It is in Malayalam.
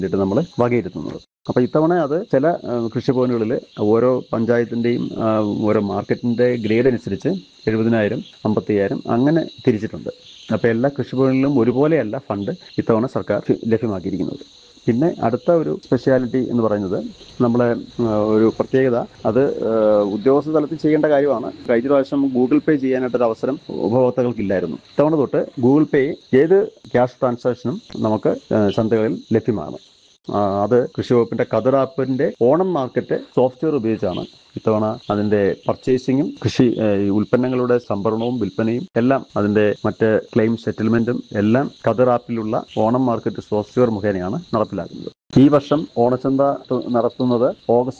വേണ്ടിയിട്ട് നമ്മൾ വകയിരുത്തുന്നത് അപ്പോൾ ഇത്തവണ അത് ചില ആ, കൃഷിഭവനുകളിൽ ഓരോ പഞ്ചായത്തിൻ്റെയും ആ, ഓരോ മാർക്കറ്റിൻ്റെ ഗ്രേഡ് അനുസരിച്ച് എഴുപതിനായിരം അമ്പത്തയ്യായിരം അങ്ങനെ തിരിച്ചിട്ടുണ്ട് അപ്പോൾ എല്ലാ കൃഷിഭവനിലും ഒരുപോലെയല്ല ഫണ്ട് ഇത്തവണ സർക്കാർ ഫി- ലഭ്യമാക്കിയിരിക്കുന്നത് പിന്നെ അടുത്ത ഒരു സ്പെഷ്യാലിറ്റി എന്ന് പറയുന്നത് നമ്മളെ ആ, ഒരു പ്രത്യേകത അത് ആ, ഉദ്യോഗസ്ഥ തലത്തിൽ ചെയ്യേണ്ട കാര്യമാണ് കഴിഞ്ഞ പ്രാവശ്യം ഗൂഗിൾ പേ ചെയ്യാനായിട്ടൊരു അവസരം ഉപഭോക്താക്കൾക്കില്ലായിരുന്നു ഇത്തവണ തൊട്ട് ഗൂഗിൾ പേ ഏത് ക്യാഷ് ട്രാൻസാക്ഷനും നമുക്ക് ആ, ചന്തകളിൽ ലഭ്യമാണ് ആ, അത് കൃഷി വകുപ്പിന്റെ കതർ ആപ്പിന്റെ ഓണം മാർക്കറ്റ് സോഫ്റ്റ്വെയർ ഉപയോഗിച്ചാണ് ഇത്തവണ അതിന്റെ പർച്ചേസിങ്ങും കൃഷി ഏ, ഈ ഉൽപ്പന്നങ്ങളുടെ സംഭരണവും വിൽപ്പനയും എല്ലാം അതിന്റെ മറ്റ് ക്ലെയിം സെറ്റിൽമെന്റും എല്ലാം കതർ ആപ്പിലുള്ള ഓണം മാർക്കറ്റ് സോഫ്റ്റ്വെയർ മുഖേനയാണ് നടപ്പിലാക്കുന്നത് ഈ വർഷം ഓണച്ചന്ത ത- നടത്തുന്നത് ഓഗസ്റ്റ്